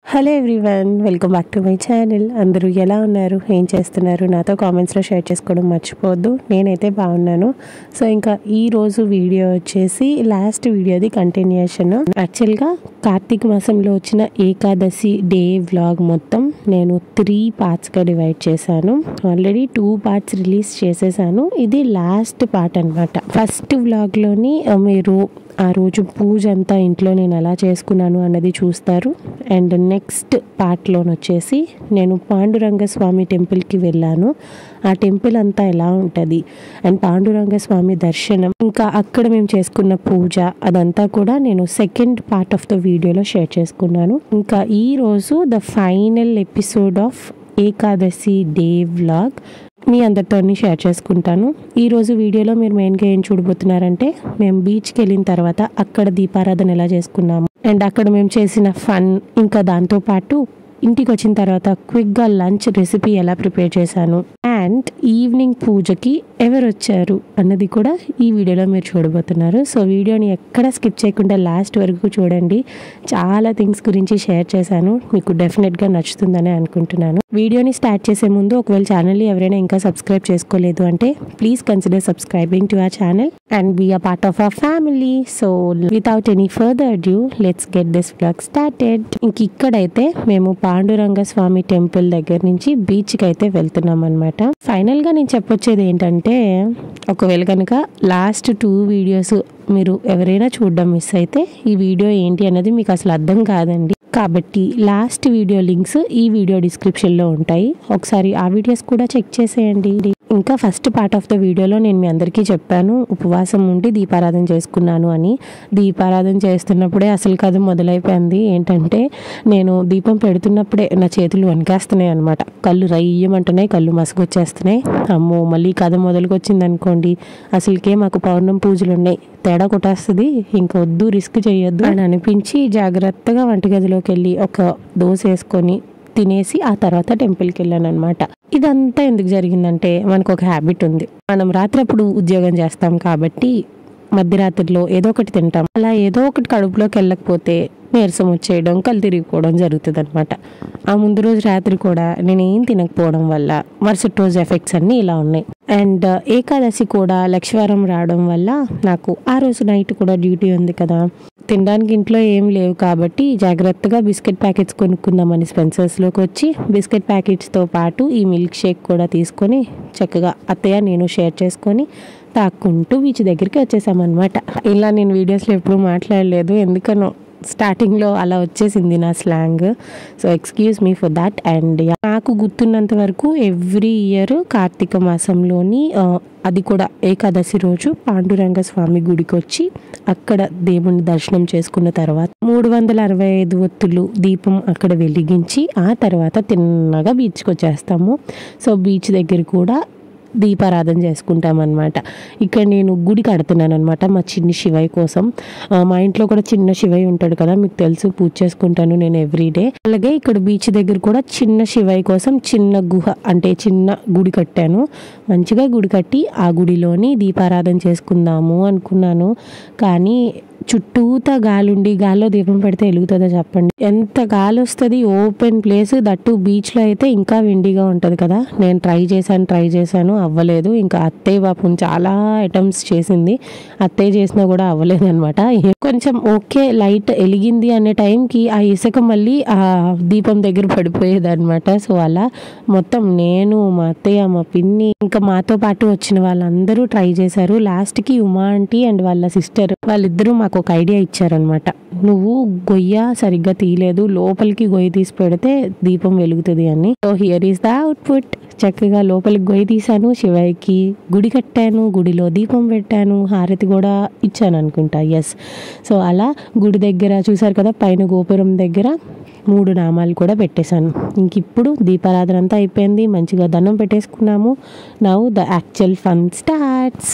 Hello everyone welcome back to my channel అందరూ ఎలా ఉన్నారు ఏం చేస్తున్నారు నాతో కామెంట్స్లో షేర్ చేసుకోవడం మర్చిపోవద్దు నేనైతే బాగున్నాను సో ఇంకా ఈ రోజు వీడియో వచ్చేసి లాస్ట్ వీడియోది కంటిన్యూషన్ యాక్చువల్గా కార్తీక మాసంలో వచ్చిన ఏకాదశి డే వ్లాగ్ మొత్తం నేను త్రీ పార్ట్స్గా డివైడ్ చేశాను ఆల్రెడీ టూ పార్ట్స్ రిలీజ్ చేసేసాను ఇది లాస్ట్ పార్ట్ అనమాట ఫస్ట్ వ్లాగ్లోని మీరు ఆ రోజు పూజ అంతా ఇంట్లో నేను ఎలా చేసుకున్నాను అన్నది చూస్తారు అండ్ నెక్స్ట్ పార్ట్లోని వచ్చేసి నేను పాండురంగ స్వామి టెంపుల్కి వెళ్ళాను ఆ టెంపుల్ అంతా ఎలా ఉంటుంది అండ్ పాండురంగ స్వామి దర్శనం ఇంకా అక్కడ మేము చేసుకున్న పూజ అదంతా కూడా నేను సెకండ్ పార్ట్ ఆఫ్ ద వీడియోలో షేర్ చేసుకున్నాను ఇంకా ఈ రోజు the final episode of Ekadashi day vlog మీ అందరితో షేర్ చేసుకుంటాను ఈరోజు వీడియోలో మీరు మెయిన్గా ఏం చూడబోతున్నారంటే మేము బీచ్కి వెళ్ళిన తర్వాత అక్కడ దీపారాధన ఎలా చేసుకున్నాము అండ్ అక్కడ మేము చేసిన ఫన్ ఇంకా దాంతో పాటు ఇంటికి వచ్చిన తర్వాత క్విక్గా లంచ్ రెసిపీ ఎలా ప్రిపేర్ చేశాను అండ్ ఈవినింగ్ పూజకి ఎవరు వచ్చారు అన్నది కూడా ఈ వీడియోలో మీరు చూడబోతున్నారు సో వీడియోని ఎక్కడ స్కిప్ చేయకుండా లాస్ట్ వరకు చూడండి చాలా థింగ్స్ గురించి షేర్ చేశాను మీకు డెఫినెట్గా నచ్చుతుందని అనుకుంటున్నాను వీడియోని స్టార్ట్ చేసే ముందు ఒకవేళ ఛానల్ని ఎవరైనా ఇంకా సబ్స్క్రైబ్ చేసుకోలేదు అంటే please consider subscribing to our channel and be a part of our family so without any further due let's get this blog started ఇంక ఇక్కడైతే మేము పాండురంగ స్వామి టెంపుల్ దగ్గర నుంచి బీచ్కి అయితే వెళ్తున్నాం అనమాట ఫైనల్గా నేను చెప్పొచ్చేది ఏంటంటే ఒకవేళ కనుక లాస్ట్ టూ వీడియోస్ మీరు ఎవరైనా చూడడం మిస్ అయితే ఈ వీడియో ఏంటి అన్నది మీకు అసలు అర్థం కాదండి కాబట్టి లాస్ట్ వీడియో లింక్స్ ఈ వీడియో డిస్క్రిప్షన్లో ఉంటాయి ఒకసారి ఆ వీడియోస్ కూడా చెక్ చేసేయండి ఇంకా ఫస్ట్ పార్ట్ ఆఫ్ ద వీడియోలో నేను మీ అందరికీ చెప్పాను ఉపవాసం ఉండి దీపారాధన చేసుకున్నాను అని దీపారాధన చేస్తున్నప్పుడే అసలు కథ మొదలైపోయింది ఏంటంటే నేను దీపం పెడుతున్నప్పుడే నా చేతులు వణికేస్తున్నాయి అనమాట కళ్ళు రయ్యమంటున్నాయి కళ్ళు మసుగొచ్చేస్తున్నాయి అమ్మో మళ్ళీ కథ మొదలుకొచ్చింది అనుకోండి అసలుకే మాకు పౌర్ణం పూజలు ఉన్నాయి తేడా కొట్టేస్తుంది ఇంకా వద్దు రిస్క్ చేయొద్దు అని అనిపించి జాగ్రత్తగా వంటగదిలోకి వెళ్ళి ఒక దోశ వేసుకొని తినేసి ఆ తర్వాత టెంపుల్కి వెళ్ళాను అనమాట ఇదంతా ఎందుకు జరిగిందంటే మనకు ఒక హ్యాబిట్ ఉంది మనం రాత్రప్పుడు ఉద్యోగం చేస్తాం కాబట్టి మధ్యరాత్రిలో ఏదో ఒకటి తింటాం అలా ఏదో ఒకటి కడుపులోకి వెళ్ళకపోతే నీరసం వచ్చేయడం కళ్ళు తిరిగిపోవడం జరుగుతుంది అనమాట ఆ ముందు రోజు రాత్రి కూడా నేను ఏం తినకపోవడం వల్ల మరుసటి రోజు ఎఫెక్ట్స్ అన్నీ ఇలా ఉన్నాయి అండ్ ఏకాదశి కూడా లక్షవారం రావడం వల్ల నాకు ఆ రోజు నైట్ కూడా డ్యూటీ ఉంది కదా తినడానికి ఇంట్లో ఏం లేవు కాబట్టి జాగ్రత్తగా బిస్కెట్ ప్యాకెట్స్ కొనుక్కుందామని స్పెన్సర్స్లోకి వచ్చి బిస్కెట్ ప్యాకెట్స్తో పాటు ఈ మిల్క్ షేక్ కూడా తీసుకొని చక్కగా అత్తయ్య నేను షేర్ చేసుకొని తాక్కుంటూ బీచ్ దగ్గరికి వచ్చేసామన్నమాట ఇలా నేను వీడియోస్లో ఎప్పుడూ మాట్లాడలేదు ఎందుకనో స్టార్టింగ్లో అలా వచ్చేసింది నా slang so excuse me for that and నాకు గుర్తున్నంత వరకు ఎవ్రీ ఇయర్ కార్తీక మాసంలోని అది కూడా ఏకాదశి రోజు పాండురంగ స్వామి గుడికి వచ్చి అక్కడ దేవుని దర్శనం చేసుకున్న తర్వాత మూడు వందల అరవై ఐదు ఒత్తులు దీపం అక్కడ వెలిగించి ఆ తర్వాత తిన్నగా బీచ్కి వచ్చేస్తాము సో బీచ్ దగ్గర కూడా దీపారాధన చేసుకుంటాం అనమాట ఇక్కడ నేను గుడి కడుతున్నాను అనమాట మా చిన్ని శివయ్య కోసం మా ఇంట్లో కూడా చిన్న శివయ్య ఉంటాడు కదా మీకు తెలుసు పూజ చేసుకుంటాను నేను ఎవ్రీడే అలాగే ఇక్కడ బీచ్ దగ్గర కూడా చిన్న శివయ్య కోసం చిన్న గుహ అంటే చిన్న గుడి కట్టాను మంచిగా గుడి కట్టి ఆ గుడిలోని దీపారాధన చేసుకుందాము అనుకున్నాను కానీ చుట్టూతా గాలుండి గాల్లో దీపం పెడితే వెలుగుతుందో చెప్పండి ఎంత గాలి వస్తుంది ఓపెన్ ప్లేస్ దట్టు బీచ్లో అయితే ఇంకా విండిగా ఉంటుంది కదా నేను ట్రై చేశాను ట్రై చేశాను అవ్వలేదు ఇంకా అత్తయ్య పాపం చాలా ఐటమ్స్ చేసింది అత్తయ్య చేసినా కూడా అవ్వలేదు అనమాట కొంచెం ఓకే లైట్ వెలిగింది అనే టైంకి ఆ ఇసుక మళ్ళీ ఆ దీపం దగ్గర పడిపోయేది అనమాట సో అలా మొత్తం నేను మా అత్తయ్య మా పిన్ని ఇంకా మాతో పాటు వచ్చిన వాళ్ళందరూ ట్రై చేశారు లాస్ట్కి ఉమా ఆంటీ అండ్ వాళ్ళ సిస్టర్ వాళ్ళిద్దరూ మాకు ఒక ఐడియా ఇచ్చారనమాట నువ్వు గొయ్య సరిగ్గా తీయలేదు లోపలికి గొయ్యి తీసి పెడితే దీపం వెలుగుతుంది అని so here is the output చక్కగా లోపలికి గొయ్యి తీశాను శివయ్యకి గుడి కట్టాను గుడిలో దీపం పెట్టాను హారతి కూడా ఇచ్చాను అనుకుంటా ఎస్ సో అలా గుడి దగ్గర చూసారు కదా పైన గోపురం దగ్గర మూడు నామాలు కూడా పెట్టేశాను ఇంక ఇప్పుడు దీపారాధన అంతా అయిపోయింది మంచిగా దండం పెట్టేసుకున్నాము now the actual fun starts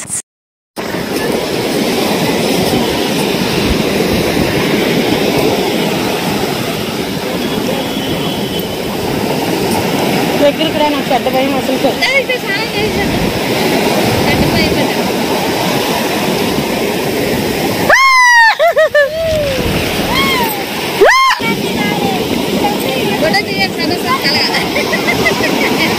దగ్గరికి రా నాకు చెడ్డ భయం అసలు స్నానం చేశాను అయిపోయింది చెప్తాను చాలా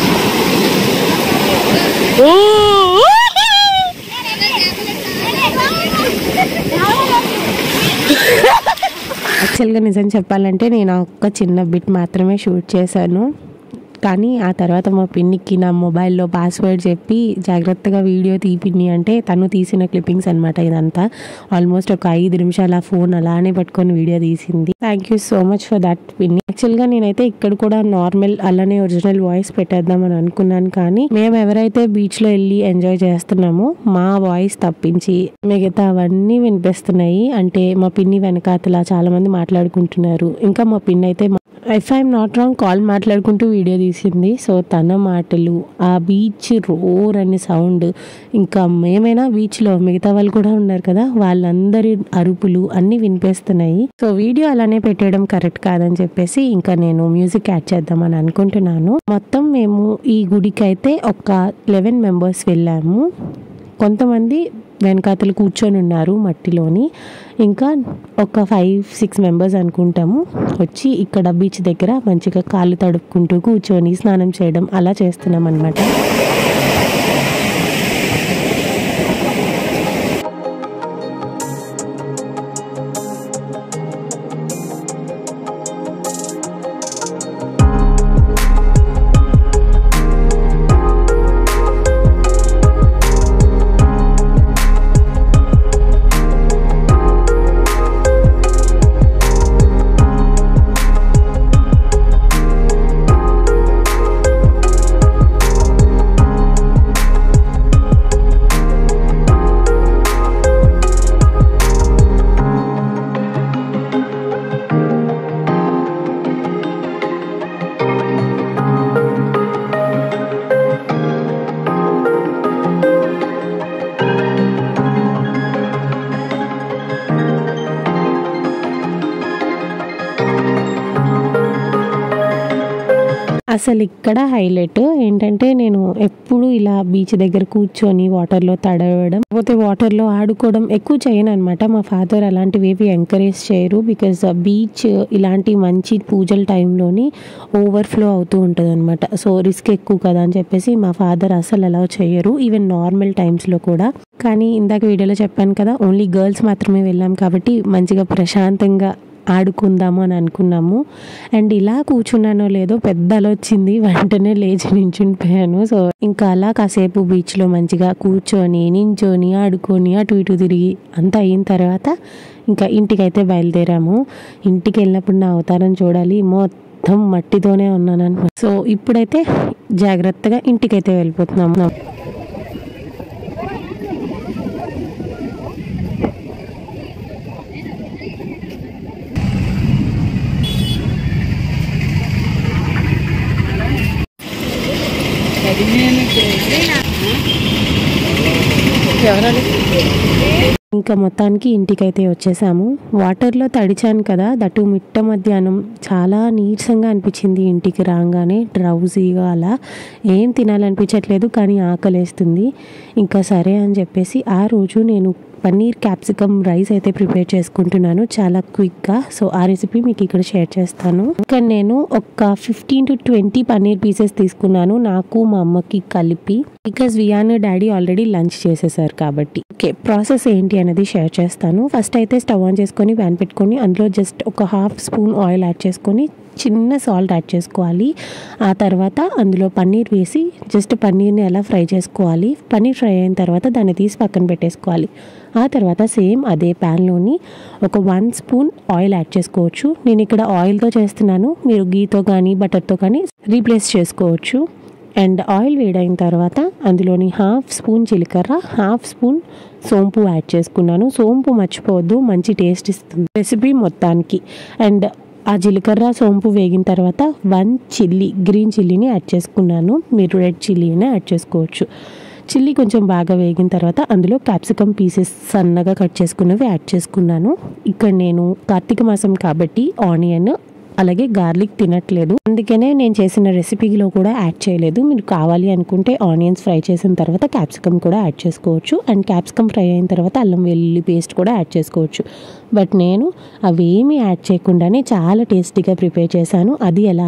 యాక్చువల్గా నిజం చెప్పాలంటే నేను ఆ ఒక్క చిన్న బిట్ మాత్రమే షూట్ చేశాను కానీ ఆ తర్వాత మా పిన్నికి నా మొబైల్లో పాస్వర్డ్ చెప్పి జాగ్రత్తగా వీడియో తీపిన్ని అంటే తను తీసిన క్లిప్పింగ్స్ అనమాట ఇదంతా ఆల్మోస్ట్ ఒక ఐదు నిమిషాలు ఆ ఫోన్ అలానే పట్టుకొని వీడియో తీసింది thank you so much for that పిన్ని యాక్చువల్గా నేనైతే ఇక్కడ కూడా నార్మల్ అలానే ఒరిజినల్ వాయిస్ పెట్టేద్దామని అనుకున్నాను కానీ మేము ఎవరైతే బీచ్లో వెళ్ళి ఎంజాయ్ చేస్తున్నామో మా వాయిస్ తప్పించి మిగతా అవన్నీ వినిపిస్తున్నాయి అంటే మా పిన్ని వెనకాతల చాలా మంది మాట్లాడుకుంటున్నారు ఇంకా మా పిన్ని అయితే if I'm not wrong call మాట్లాడుకుంటూ వీడియో తీసింది సో తన మాటలు ఆ బీచ్ రోర్ అనే సౌండ్ ఇంకా మేమైనా బీచ్లో మిగతా వాళ్ళు కూడా ఉన్నారు కదా వాళ్ళందరి అరుపులు అన్నీ వినిపిస్తున్నాయి సో వీడియో అలానే పెట్టడం కరెక్ట్ కాదని చెప్పేసి ఇంకా నేను మ్యూజిక్ యాడ్ చేద్దామని అనుకుంటున్నాను మొత్తం మేము ఈ గుడికి అయితే ఒక లెవెన్ మెంబర్స్ వెళ్ళాము కొంతమంది వెనకాతలు కూర్చొని ఉన్నారు మట్టిలోని ఇంకా ఒక ఫైవ్ సిక్స్ మెంబర్స్ అనుకుంటాము వచ్చి ఇక్కడ బీచ్ దగ్గర మంచిగా కాళ్ళు తడుపుకుంటూ కూర్చొని స్నానం చేయడం అలా చేస్తున్నాం అనమాట అసలు ఇక్కడ హైలైట్ ఏంటంటే నేను ఎప్పుడు ఇలా బీచ్ దగ్గర కూర్చొని వాటర్లో తడవడం లేకపోతే వాటర్లో ఆడుకోవడం ఎక్కువ చేయను అనమాట మా ఫాదర్ అలాంటివి ఏవి ఎంకరేజ్ చేయరు బికాజ్ బీచ్ ఇలాంటి మంచి పూజల టైంలోని ఓవర్ఫ్లో అవుతూ ఉంటుంది అనమాట సో రిస్క్ ఎక్కువ కదా అని చెప్పేసి మా ఫాదర్ అసలు అలా చేయరు ఈవెన్ నార్మల్ టైమ్స్లో కూడా కానీ ఇందాక వీడియోలో చెప్పాను కదా ఓన్లీ గర్ల్స్ మాత్రమే వెళ్ళాం కాబట్టి మంచిగా ప్రశాంతంగా ఆడుకుందాము అని అనుకున్నాము అండ్ ఇలా కూర్చున్నానో లేదో పెద్ద అల వచ్చింది వెంటనే లేచి నించుండిపోయాను సో ఇంకా అలా కాసేపు బీచ్లో మంచిగా కూర్చొని నించొని ఆడుకొని అటు ఇటు తిరిగి అంతా అయిన తర్వాత ఇంకా ఇంటికైతే బయలుదేరాము ఇంటికి వెళ్ళినప్పుడు నా అవతారం చూడాలి మొత్తం మట్టితోనే ఉన్నాను అనమాట సో ఇప్పుడైతే జాగ్రత్తగా ఇంటికైతే వెళ్ళిపోతున్నాము ఇంకా మొత్తానికి ఇంటికైతే వచ్చేసాము వాటర్లో తడిచాను కదా దట్టు మిట్ట మధ్యాహ్నం చాలా నీరసంగా అనిపించింది ఇంటికి రాగానే డ్రౌజీగా అలా ఏం తినాలనిపించట్లేదు కానీ ఆకలేస్తుంది ఇంకా సరే అని చెప్పేసి ఆ రోజు నేను పన్నీర్ క్యాప్సికమ్ రైస్ అయితే ప్రిపేర్ చేసుకుంటున్నాను చాలా క్విక్గా సో ఆ రెసిపీ మీకు ఇక్కడ షేర్ చేస్తాను ఇక్కడ నేను ఒక fifteen to twenty paneer pieces తీసుకున్నాను నాకు మా అమ్మకి కలిపి బికాజ్ వియాన్ డాడీ ఆల్రెడీ లంచ్ చేసేసారు కాబట్టి ఓకే ప్రాసెస్ ఏంటి అనేది షేర్ చేస్తాను ఫస్ట్ అయితే స్టవ్ ఆన్ చేసుకొని ప్యాన్ పెట్టుకొని అందులో జస్ట్ ఒక హాఫ్ స్పూన్ ఆయిల్ యాడ్ చేసుకొని చిన్న సాల్ట్ యాడ్ చేసుకోవాలి ఆ తర్వాత అందులో పన్నీర్ వేసి జస్ట్ పన్నీర్ని ఎలా ఫ్రై చేసుకోవాలి పన్నీర్ ఫ్రై అయిన తర్వాత దాన్ని తీసి పక్కన పెట్టేసుకోవాలి ఆ తర్వాత సేమ్ అదే ప్యాన్లోని ఒక వన్ స్పూన్ ఆయిల్ యాడ్ చేసుకోవచ్చు నేను ఇక్కడ ఆయిల్తో చేస్తున్నాను మీరు గీతో కానీ బటర్తో కానీ రీప్లేస్ చేసుకోవచ్చు అండ్ ఆయిల్ వేడైన తర్వాత అందులోని హాఫ్ స్పూన్ జీలకర్ర హాఫ్ స్పూన్ సోంపు యాడ్ చేసుకున్నాను సోంపు మర్చిపోవద్దు మంచి టేస్ట్ ఇస్తుంది రెసిపీ మొత్తానికి అండ్ ఆ జీలకర్ర సోంపు వేగిన తర్వాత వన్ చిల్లీ గ్రీన్ చిల్లీని యాడ్ చేసుకున్నాను మీరు రెడ్ చిల్లీని యాడ్ చేసుకోవచ్చు చిల్లీ కొంచెం బాగా వేగిన తర్వాత అందులో క్యాప్సికమ్ పీసెస్ సన్నగా కట్ చేసుకున్నవి యాడ్ చేసుకున్నాను ఇక్కడ నేను కార్తీక మాసం కాబట్టి ఆనియన్ అలాగే గార్లిక్ తినట్లేదు అందుకనే నేను చేసిన రెసిపీలో కూడా యాడ్ చేయలేదు మీరు కావాలి అనుకుంటే ఆనియన్స్ ఫ్రై చేసిన తర్వాత క్యాప్సికమ్ కూడా యాడ్ చేసుకోవచ్చు అండ్ క్యాప్సికమ్ ఫ్రై అయిన తర్వాత అల్లం వెల్లుల్లి పేస్ట్ కూడా యాడ్ చేసుకోవచ్చు బట్ నేను అవేమీ యాడ్ చేయకుండానే చాలా టేస్టీగా ప్రిపేర్ చేశాను అది ఎలా అన్నది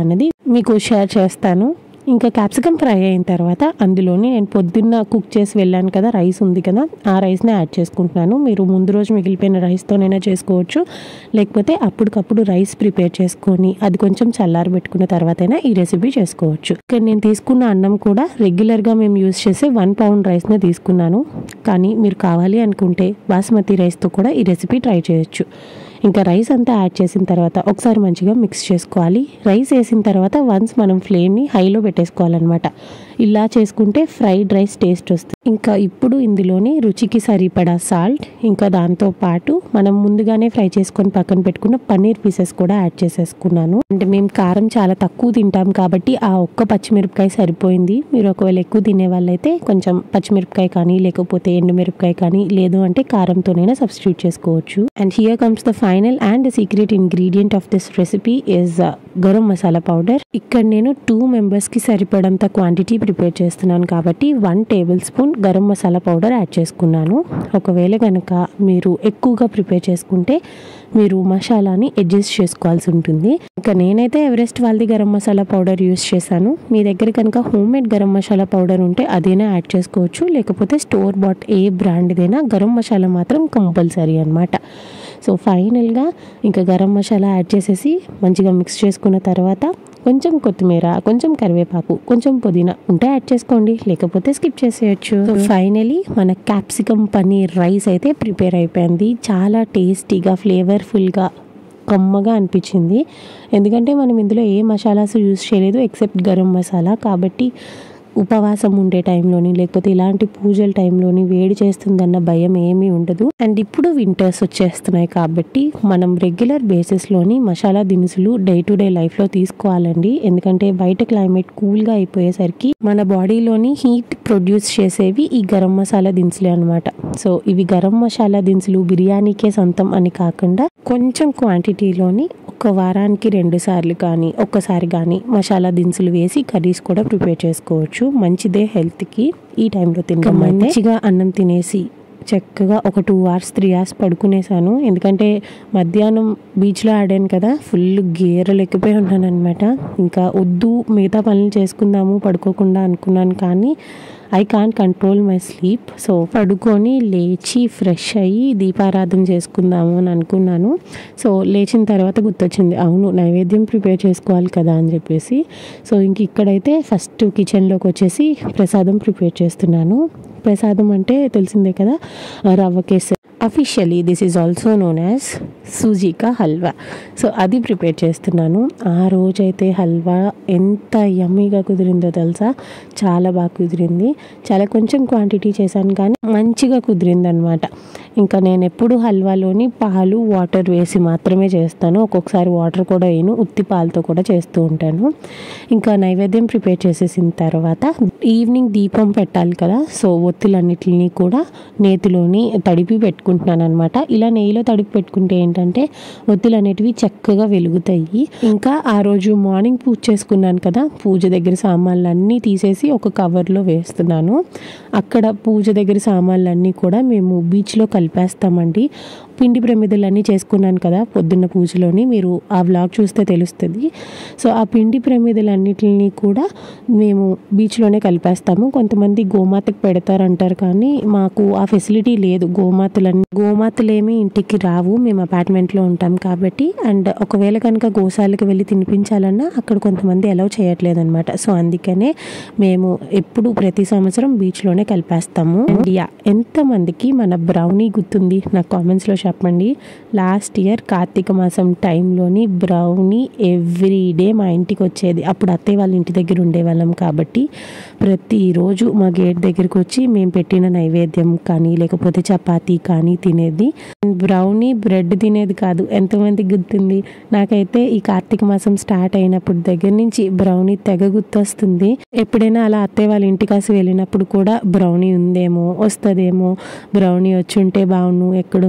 మీకు షేర్ చేస్తాను ఇంకా క్యాప్సికమ్ ఫ్రై అయిన తర్వాత అందులోనే నేను పొద్దున్న కుక్ చేసి వెళ్ళాను కదా రైస్ ఉంది కదా ఆ రైస్ని యాడ్ చేసుకుంటున్నాను మీరు ముందు రోజు మిగిలిపోయిన రైస్తోనైనా చేసుకోవచ్చు లేకపోతే అప్పటికప్పుడు రైస్ ప్రిపేర్ చేసుకొని అది కొంచెం చల్లారి పెట్టుకున్న తర్వాతైనా ఈ రెసిపీ చేసుకోవచ్చు ఇక్కడ నేను తీసుకున్న అన్నం కూడా రెగ్యులర్గా మేము యూస్ చేసే వన్ పౌండ్ రైస్నే తీసుకున్నాను కానీ మీరు కావాలి అనుకుంటే బాస్మతి రైస్తో కూడా ఈ రెసిపీ ట్రై చేయొచ్చు ఇంకా రైస్ అంతా యాడ్ చేసిన తర్వాత ఒకసారి మంచిగా మిక్స్ చేసుకోవాలి రైస్ వేసిన తర్వాత వన్స్ మనం ఫ్లేమ్ని హైలో పెట్టేసుకోవాలన్నమాట ఇలా చేసుకుంటే ఫ్రైడ్ రైస్ టేస్ట్ వస్తుంది ఇంకా ఇప్పుడు ఇందులోని రుచికి సరిపడా సాల్ట్ ఇంకా దాంతో పాటు మనం ముందుగానే ఫ్రై చేసుకొని పక్కన పెట్టుకున్న పన్నీర్ పీసెస్ కూడా యాడ్ చేసేసుకున్నాను అంటే మేము కారం చాలా తక్కువ తింటాం కాబట్టి ఆ ఒక్క పచ్చిమిరపకాయ సరిపోయింది మీరు ఒకవేళ ఎక్కువ తినే వాళ్ళైతే కొంచెం పచ్చిమిరపకాయ కానీ లేకపోతే ఎండుమిరపకాయ కానీ లేదు అంటే కారంతోనైనా సబ్స్టిట్యూట్ చేసుకోవచ్చు and here comes the final and the secret ingredient of this recipe is garam masala powder ఇక్కడ నేను టూ మెంబర్స్కి సరిపడంత క్వాంటిటీ ప్రిపేర్ చేస్తున్నాను కాబట్టి one table spoon garam masala powder add చేసుకున్నాను ఒకవేళ కనుక మీరు ఎక్కువగా ప్రిపేర్ చేసుకుంటే మీరు మసాలాని అడ్జస్ట్ చేసుకోవాల్సి ఉంటుంది ఇంకా నేనైతే ఎవరెస్ట్ వాళ్ళది గరం మసాలా పౌడర్ యూస్ చేశాను మీ దగ్గర కనుక home made garam masala powder ఉంటే అదైనా యాడ్ చేసుకోవచ్చు లేకపోతే స్టోర్ బాట్ ఏ బ్రాండ్దైనా గరం మసాలా మాత్రం కంపల్సరీ అనమాట సో ఫైనల్గా ఇంకా గరం మసాలా యాడ్ చేసేసి మంచిగా మిక్స్ చేసుకున్న తర్వాత కొంచెం కొత్తిమీర కొంచెం కరివేపాకు కొంచెం పుదీనా ఉంటే యాడ్ చేసుకోండి లేకపోతే స్కిప్ చేసేయచ్చు సో ఫైనలీ మన క్యాప్సికమ్ పన్నీర్ రైస్ అయితే ప్రిపేర్ అయిపోయింది చాలా టేస్టీగా ఫ్లేవర్ఫుల్గా కమ్మగా అనిపించింది ఎందుకంటే మనం ఇందులో ఏ మసాలాస్ యూస్ చేయలేదు ఎక్సెప్ట్ గరం మసాలా కాబట్టి ఉపవాసం ఉండే టైంలోని లేకపోతే ఇలాంటి పూజల టైంలోని వేడి చేస్తుందన్న భయం ఏమీ ఉండదు అండ్ ఇప్పుడు వింటర్స్ వచ్చేస్తున్నాయి కాబట్టి మనం రెగ్యులర్ బేసిస్లోని మసాలా దినుసులు డే టు డే లైఫ్లో తీసుకోవాలండి ఎందుకంటే బయట క్లైమేట్ కూల్గా అయిపోయేసరికి మన బాడీలోని హీట్ ప్రొడ్యూస్ చేసేవి ఈ గరం మసాలా దినుసులే అనమాట సో ఇవి గరం మసాలా దినుసులు బిర్యానీకే సొంతం అని కాకుండా కొంచెం క్వాంటిటీలోని ఒక వారానికి రెండు సార్లు కానీ ఒక్కసారి కానీ మసాలా దినుసులు వేసి కర్రీస్ కూడా ప్రిపేర్ చేసుకోవచ్చు మంచిదే హెల్త్కి ఈ టైంలో తినడం మంచిగా అన్నం తినేసి చక్కగా ఒక టూ అవర్స్ త్రీ అవర్స్ పడుకునేసాను ఎందుకంటే మధ్యాహ్నం బీచ్లో ఆడాను కదా ఫుల్ గేరలు ఎక్కిపోయి ఉన్నాను అనమాట ఇంకా వద్దు మిగతా పనులు చేసుకుందాము పడుకోకుండా అనుకున్నాను కానీ I can control my sleep so పడుకొని లేచి ఫ్రెష్ అయ్యి దీపారాధన చేసుకుందాము అని అనుకున్నాను సో లేచిన తర్వాత గుర్తొచ్చింది అవును నైవేద్యం ప్రిపేర్ చేసుకోవాలి కదా అని చెప్పేసి సో ఇంక ఇక్కడైతే ఫస్ట్ కిచెన్లోకి వచ్చేసి ప్రసాదం ప్రిపేర్ చేస్తున్నాను ప్రసాదం అంటే తెలిసిందే కదా rava kesari officially this is also known as సూజీకా హల్వా సో అది ప్రిపేర్ చేస్తున్నాను ఆ రోజైతే హల్వా ఎంత యమ్మీగా కుదిరిందో తెలుసా చాలా బాగా కుదిరింది చాలా కొంచెం క్వాంటిటీ చేశాను కానీ మంచిగా కుదిరింది అనమాట ఇంకా నేను ఎప్పుడు హల్వాలోని పాలు వాటర్ వేసి మాత్రమే చేస్తాను ఒక్కొక్కసారి వాటర్ కూడా వేయను ఉత్తి పాలతో కూడా చేస్తూ ఉంటాను ఇంకా నైవేద్యం ప్రిపేర్ చేసేసిన తర్వాత ఈవినింగ్ దీపం పెట్టాలి కదా సో ఒత్తులన్నిటిని కూడా నేతిలోని తడిపి పెట్టుకుంటున్నాను అనమాట ఇలా నెయ్యిలో తడిపి పెట్టుకుంటే ఏంటంటే ఒత్తులు అనేటివి చక్కగా వెలుగుతాయి ఇంకా ఆ రోజు మార్నింగ్ పూజ చేసుకున్నాను కదా పూజ దగ్గర సామాన్లు అన్నీ తీసేసి ఒక కవర్లో వేస్తున్నాను అక్కడ పూజ దగ్గర సామాన్లు అన్నీ కూడా మేము బీచ్లో కలిపేస్తామండి పిండి ప్రమిదలన్నీ చేసుకున్నాను కదా పొద్దున్న పూజలోని మీరు ఆ వ్లాగ్ చూస్తే తెలుస్తుంది సో ఆ పిండి ప్రమిదలన్నిటిని కూడా మేము బీచ్లోనే కలిపేస్తాము కొంతమంది గోమాతకు పెడతారంటారు కానీ మాకు ఆ ఫెసిలిటీ లేదు గోమాతలన్నీ గోమాతలేమి ఇంటికి రావు మేము అపార్ట్మెంట్లో ఉంటాం కాబట్టి అండ్ ఒకవేళ కనుక గోశాలకు వెళ్ళి తినిపించాలన్నా అక్కడ కొంతమంది అలౌ చేయట్లేదు అనమాట సో అందుకనే మేము ఎప్పుడు ప్రతి సంవత్సరం బీచ్లోనే కలిపేస్తాము అండ్ యా ఎంతమందికి మన బ్రౌనీ గుర్తుంది నాకు కామెంట్స్లో చెప్పండి లాస్ట్ ఇయర్ కార్తీక మాసం టైంలోని బ్రౌనీ ఎవ్రీ డే మా ఇంటికి వచ్చేది అప్పుడు అత్తయ్య వాళ్ళ ఇంటి దగ్గర ఉండేవాళ్ళం కాబట్టి ప్రతిరోజు మా గేట్ దగ్గరికి వచ్చి మేము పెట్టిన నైవేద్యం కానీ లేకపోతే చపాతీ కానీ తినేది బ్రౌనీ బ్రెడ్ తినేది కాదు ఎంతమందికి గుర్తుంది నాకైతే ఈ కార్తీక మాసం స్టార్ట్ అయినప్పుడు దగ్గర నుంచి బ్రౌనీ తెగ గుర్తొస్తుంది ఎప్పుడైనా అలా అత్తయ్య వాళ్ళ ఇంటికి కాసి వెళ్ళినప్పుడు కూడా బ్రౌనీ ఉందేమో వస్తుందేమో బ్రౌనీ వచ్చి ఉంటే బాగుండు ఎక్కడుందో ఏంటో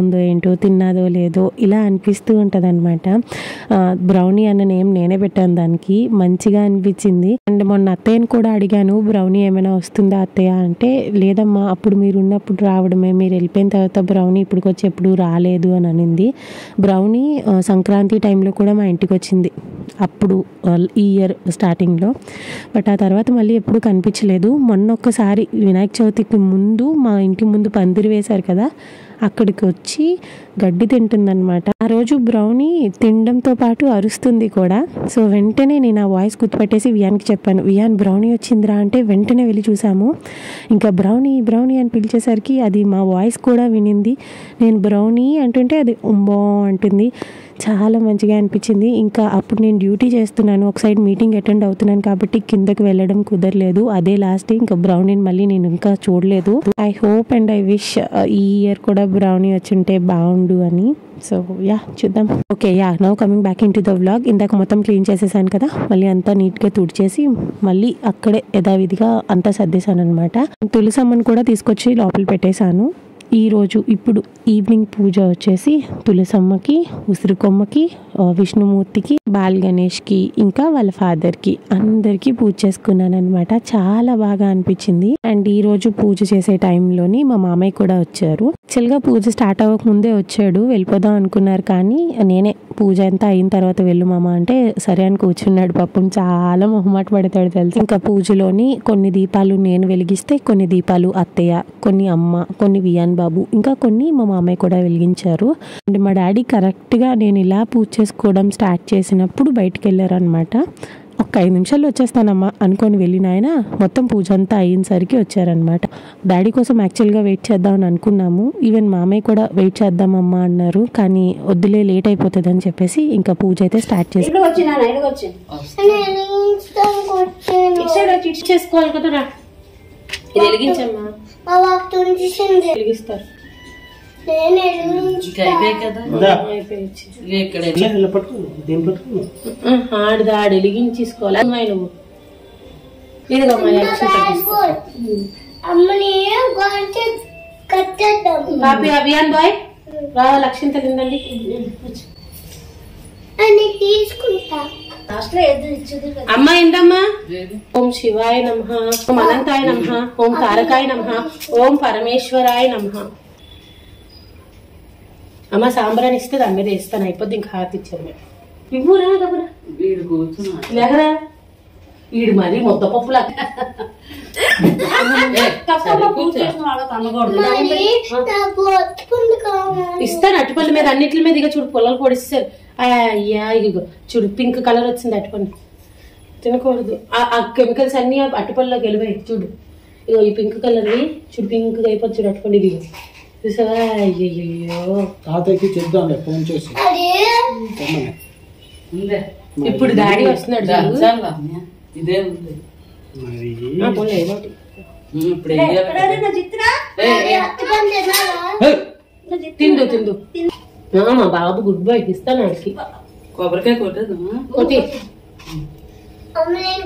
ఏంటో తిన్నాదో లేదో ఇలా అనిపిస్తూ ఉంటుంది అనమాట బ్రౌనీ అన్న నేమ్ నేనే పెట్టాను దానికి మంచిగా అనిపించింది అండ్ మొన్న అత్తయ్యని కూడా అడిగాను బ్రౌనీ ఏమైనా వస్తుందా అత్తయ్య అంటే లేదమ్మా అప్పుడు మీరు ఉన్నప్పుడు రావడమే మీరు వెళ్ళిపోయిన తర్వాత బ్రౌనీ ఇప్పుడు వచ్చి ఎప్పుడు రాలేదు అని అనింది బ్రౌనీ ఆ, సంక్రాంతి టైంలో కూడా మా ఇంటికి వచ్చింది అప్పుడు ఆ, ఈ ఇయర్ స్టార్టింగ్లో బట్ ఆ తర్వాత మళ్ళీ ఎప్పుడు కనిపించలేదు మొన్న ఒక్కసారి వినాయక చవితికి ముందు మా ఇంటి ముందు పందిరి వేశారు కదా అక్కడికి వచ్చి గడ్డి తింటుందన్నమాట ఆ రోజు బ్రౌనీ తినడంతో పాటు అరుస్తుంది కూడా సో వెంటనే నేను ఆ వాయిస్ గుర్తుపెట్టేసి వియాన్కి చెప్పాను వియాన్ బ్రౌనీ వచ్చిందిరా అంటే వెంటనే వెళ్ళి చూసాము ఇంకా బ్రౌనీ బ్రౌనీ అని పిలిచేసరికి అది మా వాయిస్ కూడా వినింది నేను బ్రౌనీ అంటుంటే అది ఉంబో అంటుంది చాలా మంచిగా అనిపించింది ఇంకా అప్పుడు నేను డ్యూటీ చేస్తున్నాను ఒక సైడ్ మీటింగ్ అటెండ్ అవుతున్నాను కాబట్టి కిందకి వెళ్ళడం కుదరలేదు అదే లాస్ట్ ఇంకా బ్రౌనీని మళ్ళీ నేను ఇంకా చూడలేదు I hope and I wish ఈ ఇయర్ కూడా బ్రౌనీ వచ్చుంటే బాగుండు అని సో యా చూద్దాం okay yeah now coming back into the vlog ఇందాక మొత్తం క్లీన్ చేసేసాను కదా మళ్ళీ అంతా నీట్గా తుడిచేసి మళ్ళీ అక్కడే యథావిధిగా అంతా సర్దేశాను అనమాట తులసమ్మని కూడా తీసుకొచ్చి లోపల పెట్టేశాను ఈ రోజు ఇప్పుడు ఈవినింగ్ పూజ వచ్చేసి తులసమ్మకి ఉసిరికొమ్మకి ఆ, విష్ణుమూర్తికి బాల్ గణేష్కి ఇంకా వాళ్ళ ఫాదర్కి అందరికీ పూజ చేసుకున్నాను అనమాట చాలా బాగా అనిపించింది అండ్ ఈ రోజు పూజ చేసే టైంలోని మా మామయ్య కూడా వచ్చారు యాక్చువల్గా పూజ స్టార్ట్ అవ్వక ముందే వచ్చాడు వెళ్ళిపోదాం అనుకున్నారు కానీ నేనే పూజ అంతా అయిన తర్వాత వెళ్ళు మామ అంటే సరే అని కూర్చున్నాడు పాపం చాలా మొహమాట పడతాడు తెలుసు ఇంకా పూజలోని కొన్ని దీపాలు నేను వెలిగిస్తే కొన్ని దీపాలు అత్తయ్య కొన్ని అమ్మ కొన్ని వియాన్ బాబు ఇంకా కొన్ని మా మామయ్య కూడా వెలిగించారు అండ్ మా డాడీ కరెక్ట్గా నేను ఇలా పూజ చేసుకోవడం స్టార్ట్ చేసినప్పుడు బయటికి వెళ్ళారనమాట ఒక ఐదు నిమిషాల్లో వచ్చేస్తానమ్మా అనుకొని వెళ్ళిన ఆయన మొత్తం పూజ అంతా అయ్యేసరికి వచ్చారనమాట డాడీ కోసం యాక్చువల్గా వెయిట్ చేద్దామని అనుకున్నాము ఈవెన్ మామయ్య కూడా వెయిట్ చేద్దామమ్మా అన్నారు కానీ వద్దులే లేట్ అయిపోతుంది అని చెప్పేసి ఇంకా పూజ అయితే స్టార్ట్ చేసి ఇక్కడికి వచ్చినా ఇక్కడికి వచ్చి నేను ఇన్స్టాకి వచ్చాను ఇటు సైడ్ వచ్చి ఇటు చేసుకోవాలి కదా రా ఇది వెలిగించమ్మా మా వాక్ తుంచేసింది వెలిగిస్తారు నేను వెలిగించుతా అయిపోయి ఇక్కడ ఇలా పట్టుకో దేని పట్టుకో ఆడిది ఆడు వెలిగించేసుకోవాలి అమ్మాయి నువ్వు ఇదిగమ్మా ఫుల్ అమ్మని గొంతు కట్టేద్దాం కాపీ అభియాన్ బాయ్ రావా లక్ష్యం తెలిందండి అని తీసుకుంటా లాస్ట్లో ఏదో ఇచ్చింది కదా అమ్మ ఏంటమ్మా ఓం శివాయ నమ ఓం అనంతాయ నమ ఓం తారకాయ నమ ఓం పరమేశ్వరాయ నమ అమ్మ సాంబ్రాన్ని ఇస్తే దాని మీద ఇస్తాను అయిపోద్ది ఇంకా హారతి ఇచ్చారు మేము ఇవ్వురా గబురా వీడు కూర్చున్నా లేకరా ఈడు మరి ముద్ద పప్పులా మరి నాకు ఒత్తుకుంది కావాలి ఇస్తాను అటుపల్లి మీద అన్నిటి మీద ఇక చూడు పొలాలు పొడిస్తారు అయ్యా ఇదిగో చూడు పింక్ కలర్ వచ్చింది అటుపండి తినకూడదు ఆ- ఆ కెమికల్స్ అన్ని ఆ అటుపల్లిలోకి వెళ్ళిపోయి చూడు ఇగో ఈ పింక్ కలర్వి చూడు పింక్ అయిపోతుంది చూడు అటుపండి ఇది చూసావా అయ్యయ్యో తాతయ్యకి చెప్దాంలే ఫోన్ చేసి అది రమ్మని. ఉందే ఇప్పుడు డాడీ వస్తున్నాడు చూడు. చాలా ఇదే ఉంది మరి ఆ, పోన్లే, ఏదో ఒకటి. ఉమ్, ఇప్పుడు వెయ్యాలి కదా. ఏయ్, ఏయ్, అత్తుకొని తినాలా హే! తిందు తిందు ఆ, మా బాబు గుడ్ బాయ్ ఇస్తాను ఆడికి కొబ్బరికాయ కొట్టేద్దామా కొట్టి అమ్మ నేను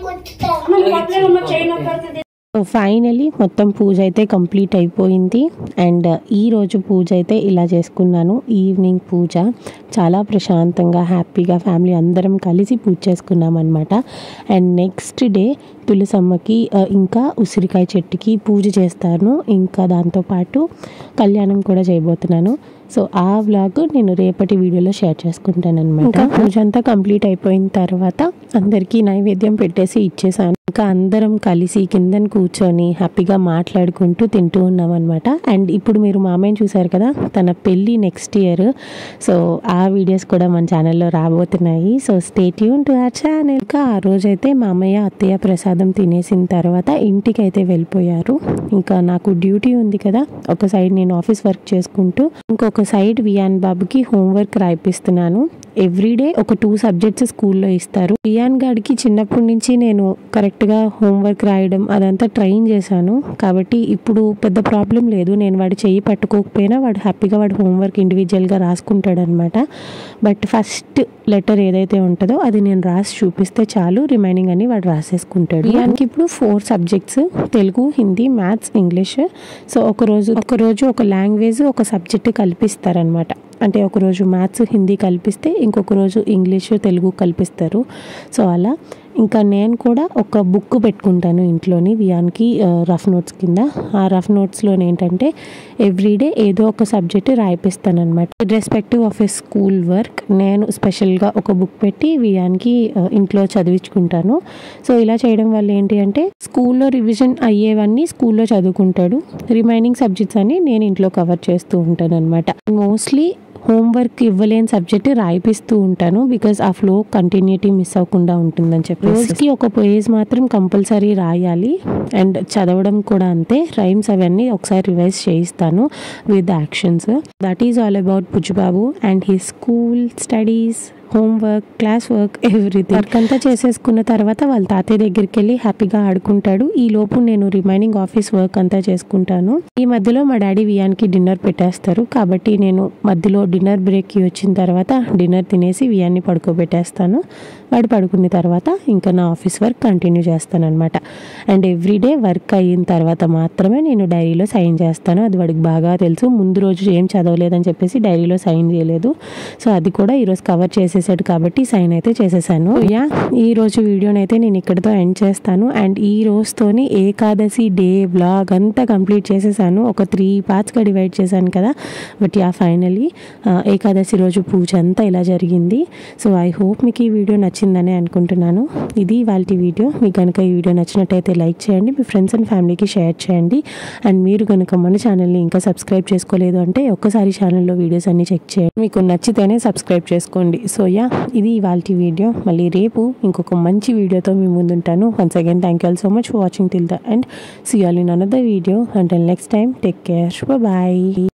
కొట్టుతా సో ఫైనలీ మొత్తం పూజ అయితే కంప్లీట్ అయిపోయింది అండ్ ఈ రోజు పూజ అయితే ఇలా చేసుకున్నాను ఈవినింగ్ పూజ చాలా ప్రశాంతంగా హ్యాపీగా ఫ్యామిలీ అందరం కలిసి పూజ చేసుకున్నాం అనమాట అండ్ నెక్స్ట్ డే తులసమ్మకి ఆ, ఇంకా ఉసిరికాయ చెట్టుకి పూజ చేస్తాను ఇంకా దాంతోపాటు కళ్యాణం కూడా చేయబోతున్నాను సో ఆ వ్లాగ్ నేను రేపటి వీడియోలో షేర్ చేసుకుంటాను అనమాట పూజ అంతా కంప్లీట్ అయిపోయిన తర్వాత అందరికీ నైవేద్యం పెట్టేసి ఇచ్చేసాను ఇంకా అందరం కలిసి కిందన కూర్చొని హ్యాపీగా మాట్లాడుకుంటూ తింటూ ఉన్నాం అనమాట అండ్ ఇప్పుడు మీరు మామయ్యని చూసారు కదా తన పెళ్ళి నెక్స్ట్ ఇయర్ సో ఆ వీడియోస్ కూడా మన ఛానల్లో రాబోతున్నాయి సో స్టే ట్యూన్ టు ఆ ఛానల్ ఇంకా ఆ రోజైతే మామయ్య అత్తయ్య ప్రసాదం తినేసిన తర్వాత ఇంటికి అయితే వెళ్ళిపోయారు ఇంకా నాకు డ్యూటీ ఉంది కదా ఒక సైడ్ నేను ఆఫీస్ వర్క్ చేసుకుంటూ ఇంకొక సైడ్ వియాన్ బాబుకి హోంవర్క్ రాయిపిస్తున్నాను ఎవ్రీడే ఒక టూ సబ్జెక్ట్స్ స్కూల్లో ఇస్తారు వియాన్ గాడికి చిన్నప్పటి నుంచి నేను కరెక్ట్గా హోంవర్క్ రాయడం అదంతా ట్రైన్ చేశాను కాబట్టి ఇప్పుడు పెద్ద ప్రాబ్లం లేదు నేను వాడి చెయ్యి పట్టుకోకపోయినా వాడు హ్యాపీగా వాడు హోంవర్క్ ఇండివిజువల్గా రాసుకుంటాడు అనమాట బట్ ఫస్ట్ లెటర్ ఏదైతే ఉంటుందో అది నేను రాసి చూపిస్తే చాలు రిమైనింగ్ అని వాడు రాసేసుకుంటాడు వియాన్కి ఇప్పుడు four subjects Telugu Hindi maths English so ఒక రోజు ఒక రోజు ఒక లాంగ్వేజ్ ఒక సబ్జెక్ట్ కల్పిస్తారనమాట అంటే ఒకరోజు మ్యాథ్స్ హిందీ కల్పిస్తే ఇంకొక రోజు ఇంగ్లీష్ తెలుగు కల్పిస్తారు సో అలా ఇంకా నేను కూడా ఒక బుక్ పెట్టుకుంటాను ఇంట్లోని వియాన్కి రఫ్ నోట్స్ కింద ఆ రఫ్ నోట్స్లో ఏంటంటే ఎవ్రీడే ఏదో ఒక సబ్జెక్ట్ రాయిపిస్తాను అనమాట respective of a school work నేను స్పెషల్గా ఒక బుక్ పెట్టి వియాన్కి ఆ, ఇంట్లో చదివించుకుంటాను సో ఇలా చేయడం వల్ల ఏంటి అంటే స్కూల్లో రివిజన్ అయ్యేవన్నీ స్కూల్లో చదువుకుంటాడు రిమైనింగ్ సబ్జెక్ట్స్ అన్ని నేను ఇంట్లో కవర్ చేస్తూ ఉంటాను అనమాట మోస్ట్లీ హోంవర్క్ ఇవ్వలేని సబ్జెక్ట్ రాయిపిస్తూ ఉంటాను బికాజ్ ఆ ఫ్లో కంటిన్యూటీ మిస్ అవ్వకుండా ఉంటుందని చెప్పి రోజుకి ఒక పేజ్ మాత్రం కంపల్సరీ రాయాలి అండ్ చదవడం కూడా అంతే రైమ్స్ అవన్నీ ఒకసారి రివైజ్ చేయిస్తాను with actions that is all about Pujjubabu and he school studies homework class work everything work అంతా చేసేసుకున్న తర్వాత వాళ్ళ తాతయ్య దగ్గరికి వెళ్ళి హ్యాపీగా ఆడుకుంటాడు ఈ లోపు నేను రిమైనింగ్ ఆఫీస్ వర్క్ అంతా చేసుకుంటాను ఈ మధ్యలో మా డాడీ వియాన్కి డిన్నర్ పెట్టేస్తారు కాబట్టి నేను మధ్యలో డిన్నర్ బ్రేక్కి వచ్చిన తర్వాత డిన్నర్ తినేసి వియాన్ని పడుకోబెట్టేస్తాను వాడు పడుకున్న తర్వాత ఇంకా నా ఆఫీస్ వర్క్ కంటిన్యూ చేస్తాను అనమాట అండ్ ఎవ్రీడే వర్క్ అయిన తర్వాత మాత్రమే నేను డైరీలో సైన్ చేస్తాను అది వాడికి బాగా తెలుసు ముందు రోజు ఏం చదవలేదని చెప్పేసి డైరీలో సైన్ చేయలేదు సో అది కూడా ఈరోజు కవర్ చేసేసాడు కాబట్టి సైన్ అయితే చేసేసాను యా ఈ రోజు వీడియోని అయితే నేను ఇక్కడితో ఎండ్ చేస్తాను అండ్ ఈ రోజుతోని ఏకాదశి డే బ్లాగ్ అంతా కంప్లీట్ చేసేసాను ఒక త్రీ పార్ట్స్గా డివైడ్ చేశాను కదా బట్ యా ఫైనలీ ఏకాదశి రోజు పూజ అంతా ఇలా జరిగింది సో ఐ హోప్ మీకు ఈ వీడియో నచ్చిందని అనుకుంటున్నాను ఇది వాళ్ళ వీడియో మీకు కనుక ఈ వీడియో నచ్చినట్టయితే లైక్ చేయండి మీ ఫ్రెండ్స్ అండ్ ఫ్యామిలీకి షేర్ చేయండి అండ్ మీరు కనుక మన ఛానల్ని ఇంకా సబ్స్క్రైబ్ చేసుకోలేదు అంటే ఒక్కసారి ఛానల్లో వీడియోస్ అన్ని చెక్ చేయండి మీకు నచ్చితేనే సబ్స్క్రైబ్ చేసుకోండి సో యా ఇది ఇవాళ వీడియో మళ్ళీ రేపు ఇంకొక మంచి వీడియోతో మీ ముందుంటాను once again thank you all so much for watching till the end see all in another video and next time take care bye